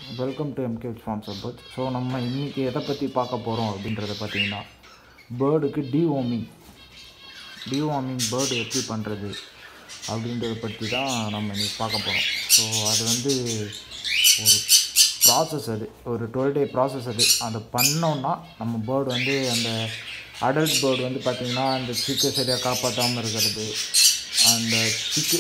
welcome to MK farms அபர்ட் so நம்ம இன்றைக்கி எதை பற்றி பார்க்க போகிறோம் அப்படின்றத பார்த்தீங்கன்னா பேர்டுக்கு டிவார்மிங் டிவார்மிங் பேர்டு எப்படி பண்ணுறது அப்படின்றத பற்றி தான் நம்ம இன்னைக்கு பார்க்க போகிறோம் ஸோ அது வந்து ஒரு ப்ராசஸ் அது ஒரு டுவெல் டே ப்ராசஸ் அது அதை பண்ணோன்னா நம்ம பேர்டு வந்து அந்த அடல்ட் பேர்டு வந்து பார்த்திங்கன்னா அந்த சிக்கை சரியாக காப்பாற்றாமல் இருக்கிறது அந்த சிக்கு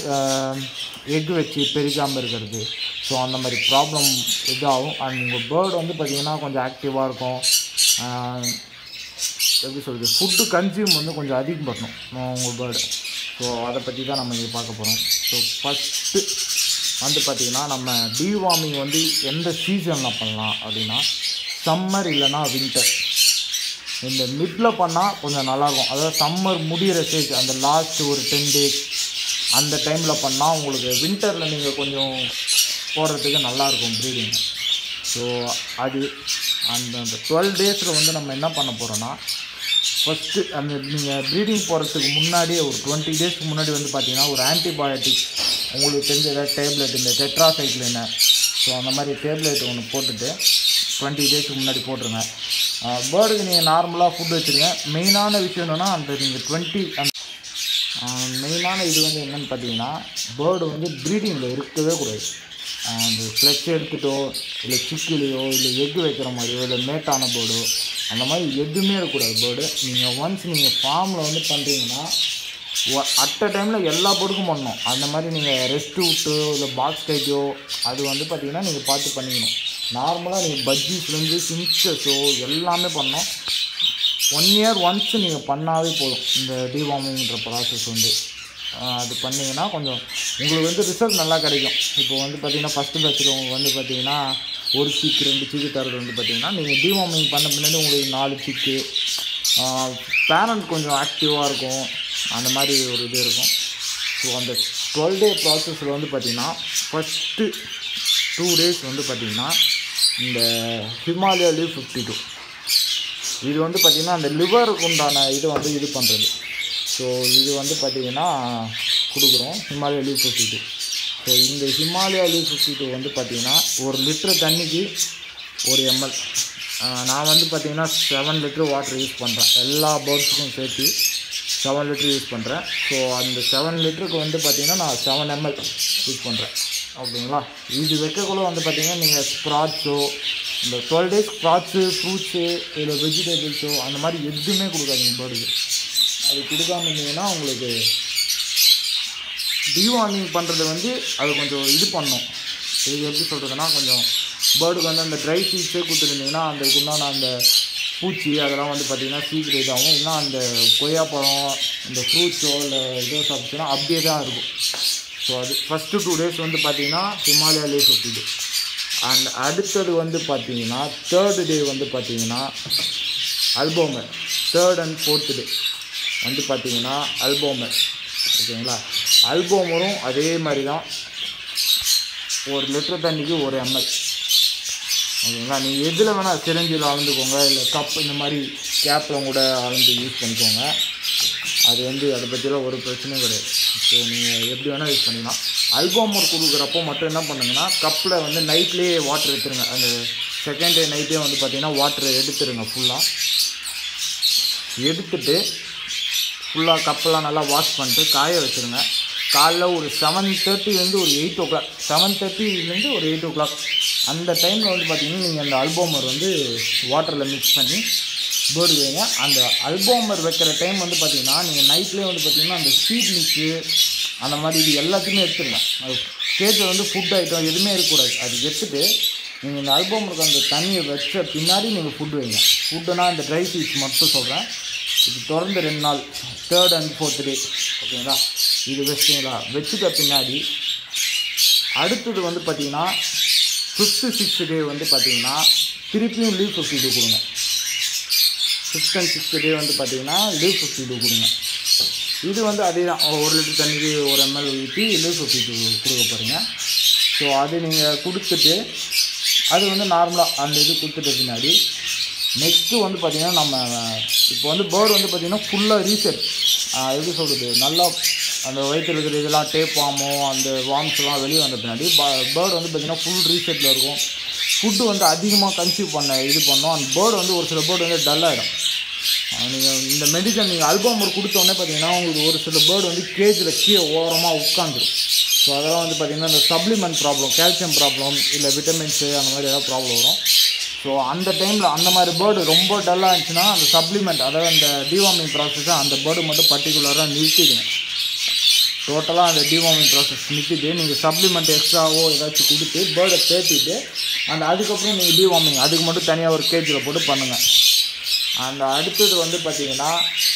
எக் வச்சு பெருகாமல் இருக்கிறது ஸோ அந்த மாதிரி ப்ராப்ளம் இதாகும் அண்ட் உங்கள் பேர்டு வந்து பார்த்திங்கன்னா கொஞ்சம் ஆக்டிவாக இருக்கும் ஆஹ் எப்படி சொல்கிறது ஃபுட்டு கன்சியூம் வந்து கொஞ்சம் அதிகம் பண்ணணும் உங்கள் பேர்டு ஸோ அதை பற்றி தான் நம்ம இங்கே பார்க்க போகிறோம் ஸோ ஃபஸ்ட்டு வந்து பார்த்திங்கன்னா நம்ம டிவார்மிங் வந்து எந்த சீசனில் பண்ணலாம் அப்படின்னா சம்மர் இல்லைன்னா வின்டர் இந்த மிட்டில் பண்ணால் கொஞ்சம் நல்லாயிருக்கும் அதாவது சம்மர் முடிகிற ஸ்டேஜ் அந்த லாஸ்ட் ஒரு டென் டேஸ் அந்த டைமில் பண்ணால் உங்களுக்கு வின்டரில் நீங்கள் கொஞ்சம் போடுறதுக்கு நல்லாயிருக்கும் ப்ரீடிங் ஸோ அது அந்த அந்த டுவெல் டேஸில் வந்து நம்ம என்ன பண்ண போகிறோன்னா ஃபஸ்ட்டு அந்த நீங்கள் ப்ரீடிங் போகிறதுக்கு முன்னாடியே ஒரு டுவெண்ட்டி டேஸ்க்கு முன்னாடி வந்து பார்த்தீங்கன்னா ஒரு ஆன்டிபயோட்டிக் உங்களுக்கு தெரிஞ்ச ஏதாவது டேப்லெட் இந்த டெட்ராசைக்ளின் ஸோ அந்த மாதிரி டேப்லெட் ஒன்று போட்டுட்டு டுவெண்ட்டி டேஸ்க்கு முன்னாடி போட்டுருங்க பேர்டுக்கு நீங்கள் நார்மலாக ஃபுட் வச்சுருங்க மெயினான விஷயம் என்னென்னா அந்த நீங்கள் டுவெண்ட்டி அந்த மெயினான இது வந்து என்னென்னு பார்த்தீங்கன்னா பேர்டு வந்து ப்ரீடிங்கில் இருக்கவே கூடாது அந்த ஃப்ளெக்ஸ் எடுத்துட்டோ இல்லை சிக்கிலையோ இல்லை எக் வைக்கிற மாதிரியோ இல்லை மேட்டான பேர்டோ அந்த மாதிரி எதுவுமே இருக்கக்கூடாது பேர்டு நீங்கள் ஒன்ஸ் நீங்கள் ஃபார்மில் வந்து பண்ணுறீங்கன்னா அட் அ டைமில் எல்லா பேர்டுக்கும் பண்ணணும் அந்த மாதிரி நீங்கள் ரெஸ்ட் விட்டு இல்லை பாக்ஸ் கைட்டோ அது வந்து பார்த்திங்கன்னா நீங்கள் பார்த்து பண்ணிக்கணும் நார்மலாக நீங்கள் பஜ்ஜீஸ்லேருந்து சிங்ஸஸோ எல்லாமே பண்ணணும் ஒன் இயர் ஒன்ஸ் நீங்கள் பண்ணாவே போதும் இந்த டிவார்மிங்ன்ற ப்ராசஸ் வந்து ஆஹ் அது பண்ணிங்கன்னா கொஞ்சம் உங்களுக்கு வந்து ரிசல்ட் நல்லா கிடைக்கும் இப்போ வந்து பார்த்தீங்கன்னா ஃபஸ்ட்டு பேட்சுக்கு வந்து பார்த்தீங்கன்னா ஒரு சீக்கு ரெண்டு சீக்கு தரது வந்து பார்த்தீங்கன்னா நீங்கள் டிவார்மிங் பண்ண பின்னாடி உங்களுக்கு நாலு சீக்கு பேரண்ட் கொஞ்சம் ஆக்டிவாக இருக்கும் அந்த மாதிரி ஒரு இது இருக்கும் ஸோ அந்த டுவெல் டே ப்ராசஸில் வந்து பார்த்திங்கன்னா ஃபஸ்ட்டு டூ டேஸ் வந்து பார்த்திங்கன்னா இந்த ஹிமாலயா லீவ் ஃபிஃப்டி டூ இது வந்து பார்த்திங்கன்னா அந்த லிவருக்கு உண்டான இது வந்து இது பண்ணுறது ஸோ இது வந்து பார்த்திங்கன்னா கொடுக்குறோம் Himalaya Liv fifty two so இந்த ஹிமாலயா லீவ் ஃபிஃப்டி டூ வந்து பார்த்திங்கன்னா ஒரு லிட்டர் தண்ணிக்கு ஒரு எம்எல் நான் வந்து பார்த்திங்கன்னா செவன் லிட்டர் வாட்டர் யூஸ் பண்ணுறேன் எல்லா பேர்ட்ஸுக்கும் சேர்த்து செவன் லிட்டர் யூஸ் பண்ணுறேன் ஸோ அந்த செவன் லிட்டருக்கு வந்து பார்த்திங்கன்னா நான் செவன் எம்எல் யூஸ் பண்ணுறேன் ஓகேங்களா இது வைக்கக்குள்ள வந்து பார்த்திங்கன்னா நீங்கள் ஸ்ப்ராட்ஸோ இந்த டுவெல் டேஸ் ஸ்ப்ராட்ஸு ஃப்ரூட்ஸு இல்லை வெஜிடபிள்ஸோ அந்த மாதிரி எதுவுமே கொடுக்காதீங்க பேர்டுக்கு அது கொடுக்காம இருந்தீங்கன்னா உங்களுக்கு டிவார்மிங் பண்ணுறது வந்து அது கொஞ்சம் இது பண்ணும் இது எப்படி சொல்கிறதுனா கொஞ்சம் பேர்டுக்கு வந்து அந்த ட்ரை சீட்ஸே கொடுத்துருந்தீங்கன்னா அந்த உண்டான அந்த பூச்சி அதெல்லாம் வந்து பார்த்திங்கன்னா சீக்கிரம் இதாகும் இல்லைனா அந்த கொய்யாப்பழம் இந்த ஃப்ரூட்ஸோ இல்லை இதோ சாப்பிட்டுன்னா அப்படியே தான் இருக்கும் ஸோ அது ஃபஸ்ட்டு டூ டேஸ் வந்து பார்த்திங்கன்னா ஹிமாலயாலே சுற்றிட்டு அண்ட் அடுத்தது வந்து பார்த்தீங்கன்னா தேர்டு டே வந்து பார்த்தீங்கன்னா Albomar third and fourth day வந்து பார்த்தீங்கன்னா அல்போமர் ஓகேங்களா அல்போமரும் அதே மாதிரி தான் ஒரு லிட்டர் தண்ணிக்கு ஒரு எம்எல் ஓகேங்களா நீங்கள் எதில் வேணால் சிரஞ்சில் அளந்துக்கோங்க இல்லை கப் இந்த மாதிரி கேப்பில் கூட அளந்து யூஸ் பண்ணிக்கோங்க அது வந்து அதை பற்றிலாம் ஒரு பிரச்சனையும் கிடையாது ஸோ நீங்கள் எப்படி வேணால் யூஸ் பண்ணிக்கலாம் அல்போமர் கொடுக்குறப்போ மட்டும் என்ன பண்ணுங்கன்னா கப்பில் வந்து நைட்லேயே வாட்டர் எடுத்துருங்க அந்த செகண்ட் டே நைட்டே வந்து பார்த்தீங்கன்னா வாட்டர் எடுத்துருங்க ஃபுல்லாக எடுத்துட்டு ஃபுல்லாக கப்பெல்லாம் நல்லா வாஷ் பண்ணிட்டு காய வச்சுருங்க காலைல ஒரு செவன் தேர்ட்டிலேருந்து ஒரு எயிட் ஓ கிளாக் செவன் தேர்ட்டிலேருந்து ஒரு எயிட் ஓ கிளாக் அந்த டைமில் வந்து பார்த்தீங்கன்னா நீங்கள் அந்த அல்போமர் வந்து வாட்டரில் மிக்ஸ் பண்ணி பேர்டு வைங்க அந்த அல்போமர் வைக்கிற டைம் வந்து பார்த்தீங்கன்னா நீங்கள் நைட்லேயே வந்து பார்த்தீங்கன்னா அந்த ஸ்வீட் மிக்ஸு அந்த மாதிரி இது எல்லாத்தையுமே எடுத்துருங்க அது கேஜில் வந்து ஃபுட் ஐட்டம் எதுவுமே இருக்கக்கூடாது அது எடுத்துட்டு நீங்கள் இந்த அல்போமருக்கு அந்த தண்ணியை வச்ச பின்னாடி நீங்கள் ஃபுட் வைங்க ஃபுட்டுனா இந்த ட்ரை சீட்ஸ் மட்டும் சொல்கிறேன் இது தொடர்ந்து ரெண்டு நாள் தேர்ட் அண்ட் ஃபோர்த் டே ஓகேங்களா இது வச்சிங்களா வச்சுட்ட பின்னாடி அடுத்தது வந்து பார்த்தீங்கன்னா ஃபிஃப்த்து சிக்ஸ்த் டே வந்து பார்த்தீங்கன்னா திருப்பியும் லீவ் ஃபிஃப்டி டூ கொடுங்க ஃபிஃப்த் அண்ட் சிக்ஸ்த் டே வந்து பார்த்தீங்கன்னா லீவ் ஃபிஃப்டி டூ கொடுங்க இது வந்து அதே தான் ஒரு லிட்டர் தண்ணிக்கு ஒரு எம்எல் ஊற்றி லீவ் ஃபிஃப்டி டூ கொடுக்க போகிறீங்க ஸோ அது நீங்கள் கொடுத்துட்டு அது வந்து நார்மலாக அந்த இது கொடுத்துட்ட பின்னாடி நெக்ஸ்ட்டு வந்து பார்த்திங்கன்னா நம்ம இப்போ வந்து பேர்டு வந்து பார்த்திங்கன்னா ஃபுல்லாக ரீசெட் எப்படி சொல்கிறது நல்லா அந்த வயிற்றில் இருக்கிற இதெல்லாம் டேப் வாமோ அந்த வார்ம்ஸ்லாம் வெளியே வந்த பின்னாடி பேர்டு வந்து பார்த்திங்கன்னா ஃபுல் ரீசெட்டில் இருக்கும் ஃபுட்டு வந்து அதிகமாக கன்சியூம் பண்ண இது பண்ணோம் அந்த பேர்டு வந்து ஒரு சில பேர்டு வந்து டல்லாகிடும் நீங்கள் இந்த மெடிசன் நீங்கள் அல்பாமர் கொடுத்தோடனே பார்த்தீங்கன்னா உங்களுக்கு ஒரு சில பேர்டு வந்து கேஜில் கீழே ஓரமாக உட்காந்துரும் ஸோ அதெல்லாம் வந்து பார்த்திங்கன்னா இந்த சப்ளிமெண்ட் ப்ராப்ளம் கால்சியம் ப்ராப்ளம் இல்லை விட்டமின்ஸு அந்த மாதிரி ஏதாவது ப்ராப்ளம் வரும் ஸோ அந்த டைமில் அந்த மாதிரி பேர்டு ரொம்ப டல்லாக இருந்துச்சுன்னா அந்த சப்ளிமெண்ட் அதாவது அந்த டிவார்மிங் ப்ராசஸை அந்த பேர்டு மட்டும் பர்டிகுலராக நிறுத்திடுங்க டோட்டலாக அந்த டிவார்மிங் ப்ராசஸ் நிறுத்திட்டு நீங்கள் சப்ளிமெண்ட் எக்ஸ்ட்ராவோ ஏதாச்சும் கொடுத்து பேர்டை சேர்த்திட்டு அந்த அதுக்கப்புறம் நீங்கள் டிவார்மிங் அதுக்கு மட்டும் தனியாக ஒரு கேஜில் போட்டு பண்ணுங்கள் அந்த அடுத்தது வந்து பார்த்தீங்கன்னா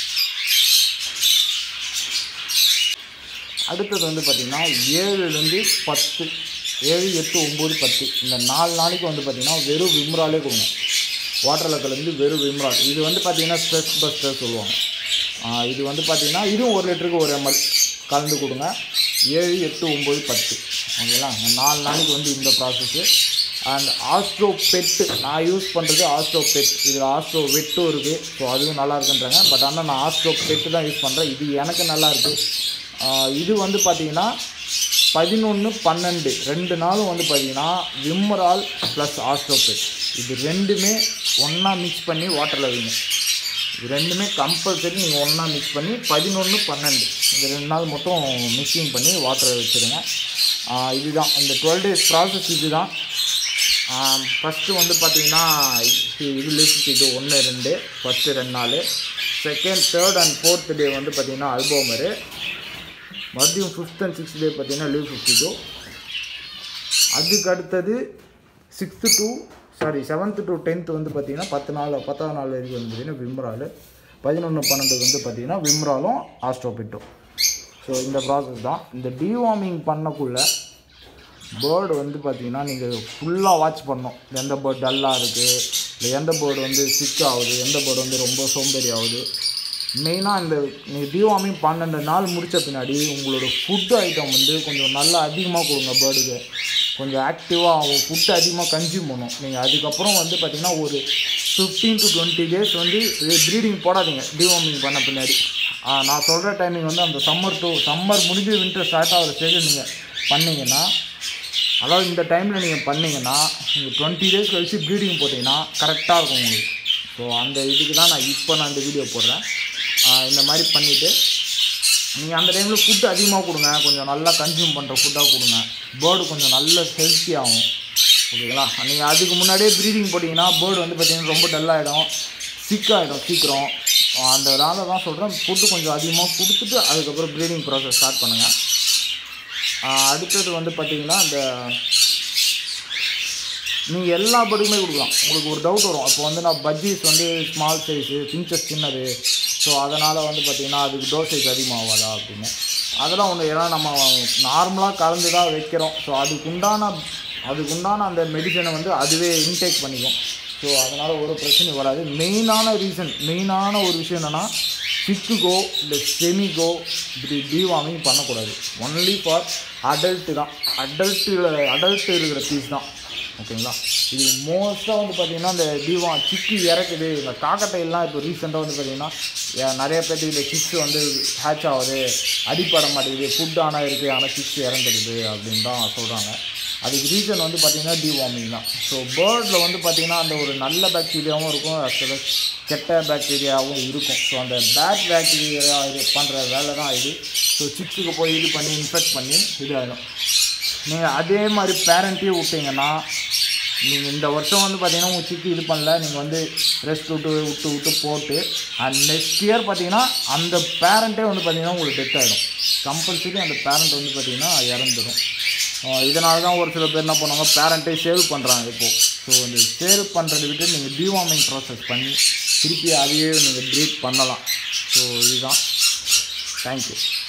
அடுத்தது வந்து பார்த்திங்கன்னா ஏழுலேருந்து பத்து ஏழு எட்டு ஒம்பது பத்து இந்த நாலு நாளைக்கு வந்து பார்த்திங்கன்னா வெறும் விம்ராலே கொடுங்க வாட்டரில் கலந்து வெறும் விம்ரால் இது வந்து பார்த்திங்கன்னா ஸ்ட்ரெஸ் பஸ்டர் சொல்லுவாங்க ஆஹ் இது வந்து பார்த்திங்கன்னா இதுவும் ஒரு லிட்டருக்கு ஒரு எம்எல் கலந்து கொடுங்க ஏழு எட்டு ஒம்பது பத்து ஓகேங்களா இந்த நாலு நாளைக்கு வந்து இந்த ப்ராசஸ்ஸு அண்ட் ஆஸ்ட்ரோ பெட்டு நான் யூஸ் பண்ணுறது ஆஸ்ட்ரோ பெட் இதில் ஆஸ்ட்ரோ வெட்டும் இருக்குது ஸோ அதுவும் நல்லா இருக்குன்றாங்க பட் ஆனால் நான் ஆஸ்ட்ரோ பெட்டு தான் யூஸ் பண்ணுறேன் இது எனக்கு நல்லா இருக்குது ஆஹ் இது வந்து பார்த்தீங்கன்னா பதினொன்று பன்னெண்டு ரெண்டு நாளும் வந்து பார்த்தீங்கன்னா விம்மரால் ப்ளஸ் ஆஸ்ட்ரோபெட் இது ரெண்டுமே ஒன்றா மிக்ஸ் பண்ணி வாட்டரில் வைங்க இது ரெண்டுமே கம்பல்சரி நீங்கள் ஒன்றா மிக்ஸ் பண்ணி பதினொன்று பன்னெண்டு இந்த ரெண்டு நாள் மட்டும் மிக்சிங் பண்ணி வாட்டரை வச்சுருங்க ஆஹ் இதுதான் இந்த டுவெல் டேஸ் ப்ராசஸ் இதுதான் ஃபஸ்ட்டு வந்து பார்த்தீங்கன்னா இது லிஸ்ட் இது ஒன்று ரெண்டு ஃபஸ்ட்டு ரெண்டு நாள் second third and fourth day வந்து பார்த்தீங்கன்னா அல்போமரு மறுபடியும் ஃபிஃப்த் அண்ட் சிக்ஸ்த் டே பார்த்தீங்கன்னா லீவ் ஃபிஃப்டி டூ அதுக்கு அடுத்தது sixth to sorry seventh to tenth வந்து பார்த்தீங்கன்னா பத்து நாள் பத்தாவது நாள் வரைக்கும் வந்து பார்த்தீங்கன்னா விம்ரால் பதினொன்று பன்னெண்டு வந்து பார்த்தீங்கன்னா விம்ராலும் ஆஸ்ட்ரோபிட்டும் ஸோ இந்த ப்ராசஸ் தான் இந்த டிவார்மிங் பண்ணக்குள்ளே பேர்டு வந்து பார்த்தீங்கன்னா நீங்கள் ஃபுல்லாக வாட்ச் பண்ணணும் எந்த பேர்டு டல்லாக இருக்குது இல்லை எந்த பேர்டு வந்து சிக் ஆகுது எந்த பேர்டு வந்து ரொம்ப சோம்பேறி ஆகுது மெயினாக இந்த நீங்கள் டிவார்மிங் பன்னெண்டு நாள் முடித்த பின்னாடி உங்களோட ஃபுட்டு ஐட்டம் வந்து கொஞ்சம் நல்லா அதிகமாக கொடுங்க பேர்டுக்கு கொஞ்சம் ஆக்டிவாக ஆகும் ஃபுட்டு அதிகமாக கன்சியூம் பண்ணும் நீங்கள் அதுக்கப்புறம் வந்து பார்த்தீங்கன்னா ஒரு ஃபிஃப்டீன் டு டுவெண்ட்டி டேஸ் வந்து ப்ரீடிங் போடாதீங்க டிவார்மிங் பண்ண பின்னாடி ஆ, நான் சொல்கிற டைமிங் வந்து அந்த சம்மர் டு சம்மர் முடிஞ்சு வின்டர் ஸ்டார்ட் ஆகிற ஸ்டேஜ் நீங்கள் பண்ணீங்கன்னா அதாவது இந்த டைமில் நீங்கள் பண்ணீங்கன்னா நீங்கள் டுவெண்ட்டி டேஸ் கழிச்சு ப்ரீடிங் போட்டிங்கன்னா கரெக்டாக இருக்கும் உங்களுக்கு ஸோ அந்த இதுக்கு தான் நான் இப்போ நான் இந்த வீடியோ போடுறேன் ஆஹ் இந்த மாதிரி பண்ணிவிட்டு நீங்கள் அந்த டைமில் ஃபுட்டு அதிகமாக கொடுங்க கொஞ்சம் நல்லா கன்சியூம் பண்ணுற ஃபுட்டாக கொடுங்க பேர்டு கொஞ்சம் நல்ல ஹெல்த்தி ஆகும் ஓகேங்களா நீங்கள் அதுக்கு முன்னாடியே ப்ரீடிங் போட்டிங்கன்னா பேர்டு வந்து பார்த்திங்கன்னா ரொம்ப டல்லாகிடும் சிக்காகிடும் சீக்கிரம் அந்த அதனால தான் சொல்கிறேன் ஃபுட்டு கொஞ்சம் அதிகமாக கொடுத்துட்டு அதுக்கப்புறம் ப்ரீடிங் ப்ராசஸ் ஸ்டார்ட் பண்ணுங்கள் ஆஹ் அடுத்தது வந்து பார்த்தீங்கன்னா இந்த நீங்கள் எல்லா பேர்டுக்குமே கொடுக்கலாம் உங்களுக்கு ஒரு டவுட் வரும் அப்போ வந்து நான் பஜ்ஜீஸ் வந்து ஸ்மால் சைஸு பிஞ்சஸ் சின்னது ஸோ அதனால் வந்து பார்த்தீங்கன்னா அதுக்கு டோசேஜ் அதிகமாகாதா அப்படின்னு அதெல்லாம் ஒன்று ஏன்னா நம்ம நார்மலாக கலந்து தான் வைக்கிறோம் ஸோ அதுக்கு உண்டான அதுக்கு உண்டான அந்த மெடிசனை வந்து அதுவே இன்டேக் பண்ணிக்கும் ஸோ அதனால் ஒரு பிரச்சனையும் வராது மெயினான ரீசன் மெயினான ஒரு விஷயம் என்னென்னா சிக்குக்கோ இல்லை செமிக்கோ இப்படி டிவார்மிங் பண்ணக்கூடாது ஒன்லி ஃபார் அடல்ட்டு தான் அடல்ட்டு அடல்ட்டு இருக்கிற பீஸ் தான் ஓகேங்களா இது மோஸ்ட்டாக வந்து பார்த்தீங்கன்னா இந்த டிவா சிக்கு இறக்குது இந்த காக்கட்டையெல்லாம் இப்போ ரீசெண்டாக வந்து பார்த்தீங்கன்னா ஏ- நிறைய பேர்த்துக்கு இந்த சிக்ஸ் வந்து ஹேட்ச் ஆகுது அடிப்பட மாட்டேங்குது ஃபுட் ஆனால் இருக்குது ஆனால் சிக்ஸ் இறந்துடுது அப்படின்னு தான் சொல்கிறாங்க அதுக்கு ரீசன் வந்து பார்த்தீங்கன்னா டிவார்மிங் தான் ஸோ பேர்டில் வந்து பார்த்தீங்கன்னா அந்த ஒரு நல்ல பாக்டீரியாவும் இருக்கும் ஆக்சுவலாக கெட்ட பாக்டீரியாவும் இருக்கும் ஸோ அந்த பேட் பாக்டீரியா இது பண்ணுற வேலை தான் இது ஸோ சிக்ஸுக்கு போய் இது பண்ணி இன்ஃபெக்ட் பண்ணி இதாகிடும் நீங்கள் அதே மாதிரி பேரண்ட்டையும் விட்டீங்கன்னா நீங்கள் இந்த வருஷம் வந்து பார்த்தீங்கன்னா உங்கள் சிக்கு இது பண்ணல நீங்கள் வந்து ரெஸ்ட் விட்டு விட்டு விட்டு போட்டு அண்ட் நெக்ஸ்ட் இயர் பார்த்தீங்கன்னா அந்த பேரண்ட்டே வந்து பார்த்தீங்கன்னா உங்களுக்கு டெத் ஆகிடும் கம்பல்சரி அந்த பேரண்ட் வந்து பார்த்தீங்கன்னா இறந்துடும் இதனால தான் ஒரு சில பேர் என்ன பண்ணுவாங்க பேரண்ட்டே சேவ் பண்ணுறாங்க இப்போது ஸோ இந்த சேவ் பண்ணுறதை விட்டு நீங்கள் டிவார்மிங் ப்ராசஸ் பண்ணி திருப்பி அதையே நீங்கள் ப்ரீட் பண்ணலாம் ஸோ இதுதான் தேங்க்யூ